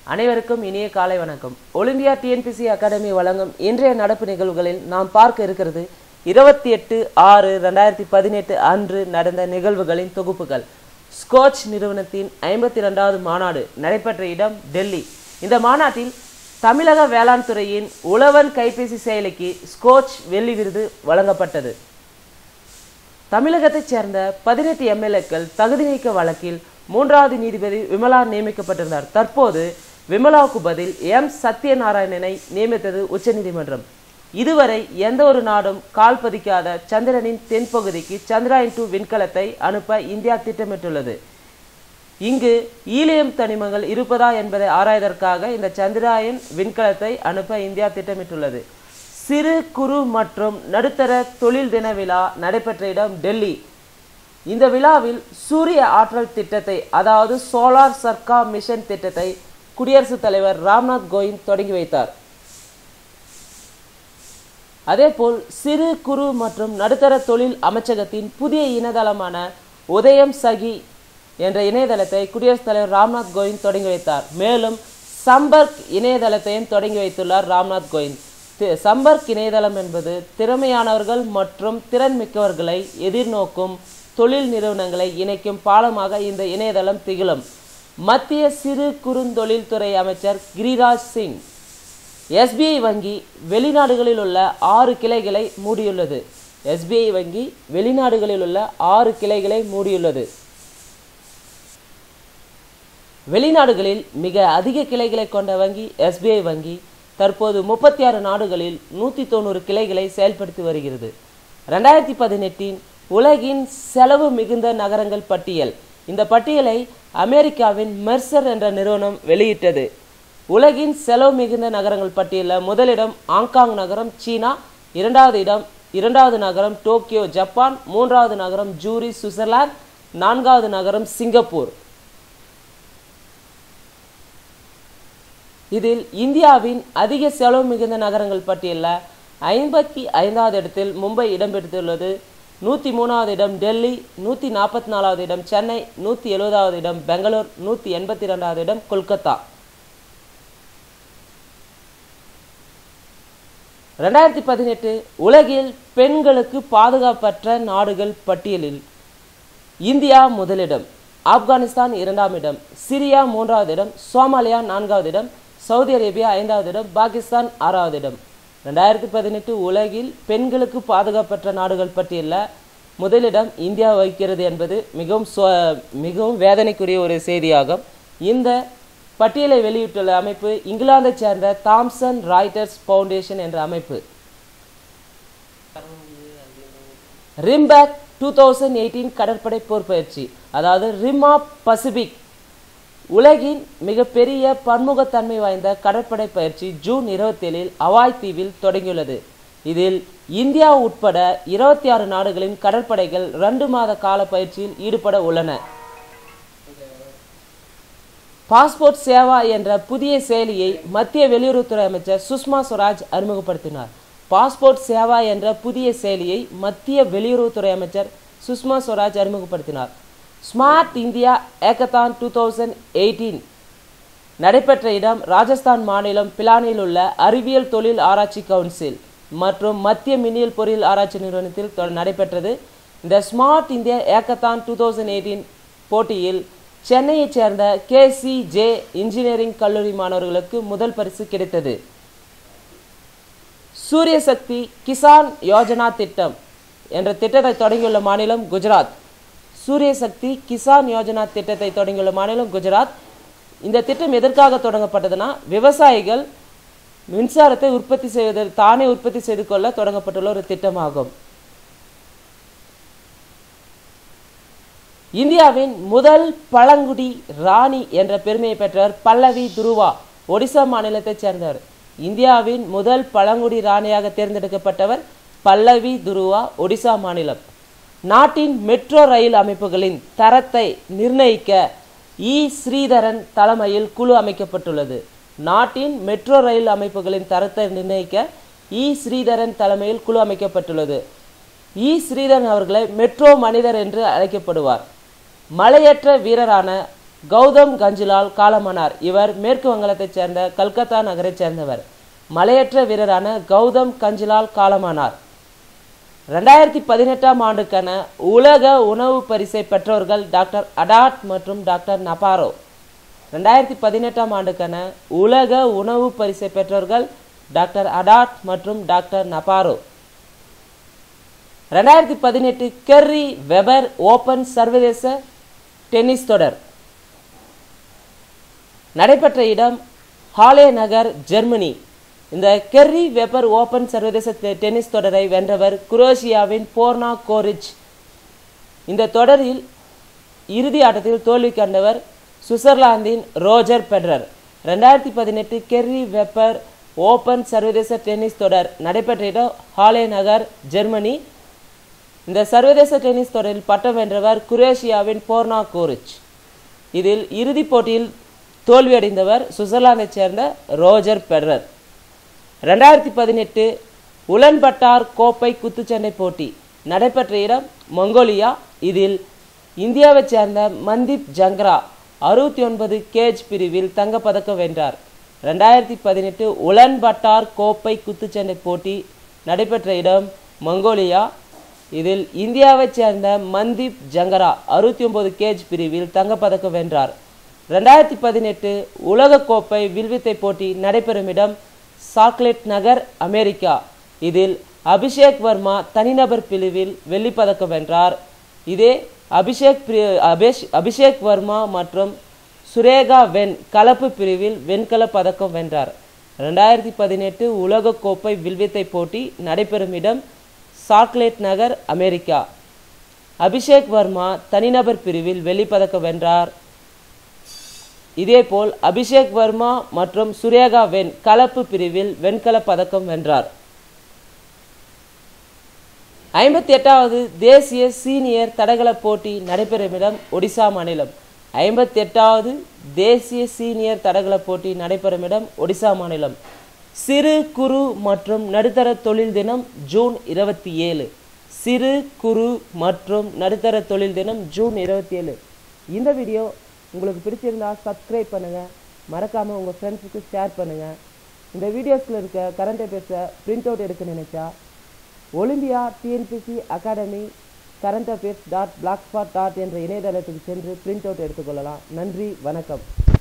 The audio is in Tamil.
அனைவருக்கும் இனிய காலை வணக்கம் ஒலிம்பியா டிஎன்பிசி அகாடமி வழங்கும் இன்றைய நடப்பு நிகழ்வுகளில் நாம் பார்க்க இருக்கிறது இருபத்தி எட்டு ஆறு ரெண்டாயிரத்தி பதினெட்டு அன்று நடந்த நிகழ்வுகளின் தொகுப்புகள் ஸ்கோச் நிறுவனத்தின் ஐம்பத்தி ரெண்டாவது மாநாடு நடைபெற்ற இடம் டெல்லி இந்த மாநாட்டில் தமிழக வேளாண் துறையின் உழவன் கைபேசி செயலிக்கு ஸ்கோச் வெள்ளி விருது வழங்கப்பட்டது தமிழகத்தைச் சேர்ந்த பதினெட்டு எம்எல்ஏக்கள் தகுதி நீக்க வழக்கில் மூன்றாவது நீதிபதி விமலா நியமிக்கப்பட்டிருந்தார் தற்போது விமலாவுக்கு பதில் எம் சத்யநாராயணனை நியமித்தது உச்சநீதிமன்றம் இதுவரை எந்த ஒரு நாடும் கால் பதிக்காத சந்திரனின் தென்பகுதிக்கு சந்திராயன் டூ விண்கலத்தை அனுப்ப இந்தியா திட்டமிட்டுள்ளது இங்கு ஈலியம் தனிமங்கள் இருப்பதா என்பதை ஆராய்வதற்காக இந்த சந்திராயன் விண்கலத்தை அனுப்ப இந்தியா திட்டமிட்டுள்ளது சிறு குறு மற்றும் நடுத்தர தொழில் தின விழா நடைபெற்ற இடம் டெல்லி இந்த விழாவில் சூரிய ஆற்றல் திட்டத்தை அதாவது சோலார் சர்க்கா மிஷன் திட்டத்தை குடியரசுத் தலைவர் ராம்நாத் கோவிந்த் தொடங்கி வைத்தார் அதேபோல் சிறு குறு மற்றும் நடுத்தர தொழில் அமைச்சகத்தின் புதிய இணையதளமான உதயம் சகி என்ற இணையதளத்தை குடியரசுத் தலைவர் ராம்நாத் கோவிந்த் தொடங்கி வைத்தார் மேலும் சம்பர்க் இணையதளத்தையும் தொடங்கி வைத்துள்ளார் ராம்நாத் கோவிந்த் தி- சம்பர்க் இணையதளம் என்பது திறமையானவர்கள் மற்றும் திறன் மிக்கவர்களை எதிர்நோக்கும் தொழில் நிறுவனங்களை இணைக்கும் பாலமாக இந்த இணையதளம் திகழும் மத்திய சிறு குறுந்தொழில் துறை அமைச்சர் கிரிராஜ் சிங் எஸ்பிஐ வங்கி வெளிநாடுகளில் உள்ள ஆறு கிளைகளை மூடியுள்ளது எஸ்பிஐ வங்கி வெளிநாடுகளில் உள்ள ஆறு கிளைகளை மூடியுள்ளது வெளிநாடுகளில் மிக அதிக கிளைகளை கொண்ட வங்கி எஸ்பிஐ வங்கி தற்போது முப்பத்தி ஆறு நாடுகளில் நூற்றி தொண்ணூறு கிளைகளை செயல்படுத்தி வருகிறது ரெண்டாயிரத்தி பதினெட்டின் உலகின் செலவு மிகுந்த நகரங்கள் பட்டியல் இந்த பட்டியலை அமெரிக்காவின் மெர்சர் என்ற நிறுவனம் வெளியிட்டது உலகின் செலவு மிகுந்த நகரங்கள் பட்டியலில் முதலிடம் ஹாங்காங் நகரம் சீனா இரண்டாவது இடம் இரண்டாவது நகரம் டோக்கியோ ஜப்பான் மூன்றாவது நகரம் ஜூரி சுவிட்சர்லாந்து நான்காவது நகரம் சிங்கப்பூர் இதில் இந்தியாவின் அதிக செலவு மிகுந்த நகரங்கள் பட்டியலில் ஐம்பத்தி ஐந்தாவது இடத்தில் மும்பை இடம்பெற்றுள்ளது நூற்றி மூணாவது இடம் டெல்லி நூற்றி நாற்பத்தி நாலாவது இடம் சென்னை நூற்றி எழுபதாவது இடம் பெங்களூர் நூற்றி எண்பத்தி ரெண்டாவது இடம் கொல்கத்தா ரெண்டாயிரத்தி பதினெட்டு உலகில் பெண்களுக்கு பாதுகாப்பற்ற நாடுகள் பட்டியலில் இந்தியா முதலிடம் ஆப்கானிஸ்தான் இரண்டாம் இடம் சிரியா மூன்றாவது இடம் சோமாலியா நான்காவது இடம் சவுதி அரேபியா ஐந்தாவது இடம் பாகிஸ்தான் ஆறாவது இடம் ரெண்டாயிரத்தி பதினெட்டு உலகில் பெண்களுக்கு பாதுகாப்பற்ற நாடுகள் பட்டியலில் முதலிடம் இந்தியா வகிக்கிறது என்பது மிகவும் சோ- மிகவும் வேதனைக்குரிய ஒரு செய்தியாகும் இந்த பட்டியலை வெளியிட்டுள்ள அமைப்பு இங்கிலாந்தைச் சேர்ந்த தாம்சன் ராய்டர்ஸ் ஃபவுண்டேஷன் என்ற அமைப்பு ரிம்பேக் டூ தௌசண்ட் எயிட்டீன் கடற்படை போர் பயிற்சி அதாவது ரிம் ஆஃப் பசிபிக் உலகின் மிகப்பெரிய பன்முகத்தன்மை வாய்ந்த கடற்படை பயிற்சி ஜூன் இருபத்தேழில் அவாய் தீவில் தொடங்கியுள்ளது இதில் இந்தியா உட்பட இருபத்தி ஆறு நாடுகளின் கடற்படைகள் ரெண்டு மாத கால பயிற்சியில் ஈடுபட உள்ளன பாஸ்போர்ட் சேவா என்ற புதிய செயலியை மத்திய வெளியுறவுத்துறை அமைச்சர் சுஷ்மா ஸ்வராஜ் அறிமுகப்படுத்தினார் பாஸ்போர்ட் சேவா என்ற புதிய செயலியை மத்திய வெளியுறவுத்துறை அமைச்சர் சுஷ்மா ஸ்வராஜ் அறிமுகப்படுத்தினார் smart India hackathon two thousand eighteen நடைபெற்ற இடம் ராஜஸ்தான் மாநிலம் பிலானில் உள்ள அறிவியல் தொழில் ஆராய்ச்சி கவுன்சில் மற்றும் மத்திய மின்னியல் பொறியியல் ஆராய்ச்சி நிறுவனத்தில் தொ- நடைபெற்றது இந்த smart India hackathon two thousand eighteen போட்டியில் சென்னையைச் சேர்ந்த கேசிஜே இன்ஜினியரிங் கல்லூரி மாணவர்களுக்கு முதல் பரிசு கிடைத்தது சூரிய சக்தி கிசான் யோஜனா திட்டம் என்ற திட்டத்தை தொடங்கியுள்ள மாநிலம் குஜராத் சூரிய சக்தி கிசான் யோஜனா திட்டத்தை தொடங்கியுள்ள மாநிலம் குஜராத் இந்த திட்டம் எதற்காக தொடங்கப்பட்டதுன்னா விவசாயிகள் மின்சாரத்தை உற்பத்தி செய்வதில் தானே உற்பத்தி செய்து கொள்ள தொடங்கப்பட்டுள்ள ஒரு திட்டமாகும் இந்தியாவின் முதல் பழங்குடி ராணி என்ற பெருமையை பெற்றவர் பல்லவி துருவா ஒடிசா மாநிலத்தைச் சேர்ந்தவர் இந்தியாவின் முதல் பழங்குடி ராணியாக தேர்ந்தெடுக்கப்பட்டவர் பல்லவி துருவா ஒடிசா மாநிலம் நாட்டின் மெட்ரோ ரயில் அமைப்புகளின் தரத்தை நிர்ணயிக்க இ ஸ்ரீதரன் தலைமையில் குழு அமைக்கப்பட்டுள்ளது நாட்டின் மெட்ரோ ரயில் அமைப்புகளின் தரத்தை நிர்ணயிக்க இ ஸ்ரீதரன் தலைமையில் குழு அமைக்கப்பட்டுள்ளது இ ஸ்ரீதரன் அவர்களை மெட்ரோ மனிதர் என்று அழைக்கப்படுவார் மலையற்ற வீரரான கௌதம் கஞ்சிலால் காலமானார் இவர் மேற்கு வங்கத்தைச் சேர்ந்த கல்கத்தா நகரைச் சேர்ந்தவர் மலையற்ற வீரரான கௌதம் கஞ்சிலால் காலமானார் ரெண்டாயிரத்தி பதினெட்டாம் ஆண்டுக்கான உலக உணவு பரிசை பெற்றவர்கள் டாக்டர் அடாட் மற்றும் டாக்டர் நபாரோ ரெண்டாயிரத்தி பதினெட்டாம் ஆண்டுக்கான உலக உணவு பரிசை பெற்றவர்கள் டாக்டர் அடாட் மற்றும் டாக்டர் நபாரோ ரெண்டாயிரத்தி பதினெட்டு கெர்ரி வெபர் ஓபன் சர்வதேச டென்னிஸ் தொடர் நடைபெற்ற இடம் ஹாலே நகர் ஜெர்மனி இந்த கெர்ரி வெபர் ஓபன் சர்வதேச டெ- டென்னிஸ் தொடரை வென்றவர் குரோஷியாவின் போர்னா கோரிச் இந்த தொடரில் இறுதி ஆட்டத்தில் தோல்வி கண்டவர் சுவிட்சர்லாந்தின் ரோஜர் பெடரர் ரெண்டாயிரத்தி பதினெட்டு கெர்ரி வெப்பர் ஓபன் சர்வதேச டென்னிஸ் தொடர் நடைபெற்ற இடம் ஹாலே நகர் ஜெர்மனி இந்த சர்வதேச டென்னிஸ் தொடரில் பட்டம் வென்றவர் குரேஷியாவின் போர்னா கோரிச் இதில் இறுதிப் போட்டியில் தோல்வியடைந்தவர் சுவிட்சர்லாந்தைச் சேர்ந்த ரோஜர் பெடரர் ரெண்டாயிரத்தி பதினெட்டு உலன்பட்டார் கோப்பை குத்துச்சண்டை போட்டி நடைபெற்ற இடம் மங்கோலியா இதில் இந்தியாவைச் சேர்ந்த மந்தீப் ஜங்ரா அறுபத்தி ஒன்பது கேஜ் பிரிவில் தங்கப்பதக்கம் வென்றார் ரெண்டாயிரத்தி பதினெட்டு உலன்பட்டார் கோப்பை குத்துச்சண்டை போட்டி நடைபெற்ற இடம் மங்கோலியா இதில் இந்தியாவைச் சேர்ந்த மந்தீப் ஜங்கரா அறுபத்தி ஒன்பது கேஜ் பிரிவில் தங்கப்பதக்கம் வென்றார் ரெண்டாயிரத்தி பதினெட்டு உலகக்கோப்பை வில்வித்தை போட்டி நடைபெறும் இடம் சாக்லேட் நகர் அமெரிக்கா இதில் அபிஷேக் வர்மா தனிநபர் பிரிவில் வெள்ளிப்பதக்கம் வென்றார் இதே அபிஷேக் பிரி- அபிஷ் அபிஷேக் வர்மா மற்றும் சுரேகா வென் கலப்பு பிரிவில் வெண்கலப் பதக்கம் வென்றார் ரெண்டாயிரத்தி பதினெட்டு உலகக்கோப்பை வில்வித்தை போட்டி நடைபெறும் இடம் சாக்லேட் நகர் அமெரிக்கா அபிஷேக் வர்மா தனிநபர் பிரிவில் வெள்ளிப்பதக்கம் வென்றார் இதேபோல் அபிஷேக் வர்மா மற்றும் சுரேகா வென் கலப்பு பிரிவில் வெண்கலப் பதக்கம் வென்றார் ஐம்பத்தி எட்டாவது தேசிய சீனியர் தடகள போட்டி நடைபெறும் இடம் ஒடிசா மாநிலம் ஐம்பத்தி எட்டாவது தேசிய சீனியர் தடகள போட்டி நடைபெறும் இடம் ஒடிசா மாநிலம் சிறு குறு மற்றும் நடுத்தர தொழில் தினம் ஜூன் இருபத்தி ஏழு சிறு குறு மற்றும் நடுத்தர தொழில் தினம் ஜூன் இருபத்தி ஏழு இந்த வீடியோ உங்களுக்கு பிடிச்சிருந்தா சப்ஸ்கிரைப் பண்ணுங்கள் மறக்காமல் உங்கள் ஃப்ரெண்ட்ஸுக்கு ஷேர் பண்ணுங்கள் இந்த வீடியோஸில் இருக்க கரண்ட் அஃபேர்ஸை பிரிண்ட் அவுட் எடுக்க நினைச்சா Olympia TNPSC academy current affairs dot blogspot dot என்ற இணையதளத்துக்கு சென்று பிரிண்ட் அவுட் எடுத்துக்கொள்ளலாம் நன்றி வணக்கம்